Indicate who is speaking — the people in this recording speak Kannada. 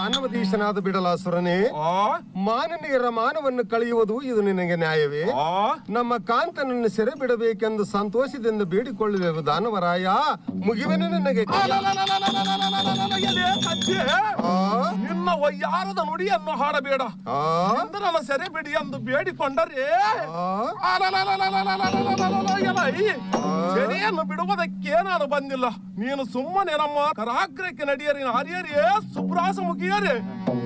Speaker 1: ಮಾನವದೀಶನಾದ ಬಿಡಲಾಸುರನೇ
Speaker 2: ಆ
Speaker 1: ಮಾನನೀಯರ ಮಾನವನ್ನು ಕಳೆಯುವುದು ಇದು ನಿನಗೆ ನ್ಯಾಯವೇ
Speaker 2: ಆ
Speaker 1: ನಮ್ಮ ಕಾಂತನನ್ನು ಸೆರೆ ಬಿಡಬೇಕೆಂದು ಸಂತೋಷದಿಂದ ಬೇಡಿಕೊಳ್ಳುವೆವು ದಾನವರಾಯ ಮುಗಿವೆನು ನಿನಗೆ
Speaker 2: ಎಲೆ ಕಚ್ಚೆ
Speaker 1: ಆ,
Speaker 2: ನಿನ್ನ ವಯ್ಯಾರದ ನುಡಿಯನ್ನು ಹಾಡಬೇಡ
Speaker 1: ಆ,
Speaker 2: ಇಂದ್ರನ ಸೆರೆ ಬಿಡಿ ಎಂದು ಬೇಡಿಕೊಂಡರೆ
Speaker 1: ಆ,
Speaker 2: ಅಲಲಲಲಲಲಲಲಲಲ ಎಲೈ, ಸೆರೆಯನ್ನು ಬಿಡುವುದಕ್ಕೆ ನಾನು ಬಂದಿಲ್ಲ ನೀನು ಸುಮ್ಮನೆ ನಮ್ಮ ಕರಾಗ್ರಕ್ಕೆ ನಡೆಯರಿ ಹರಿಯರೇ ಸುಬ್ರಾಸ ಮುಗಿಯರೇ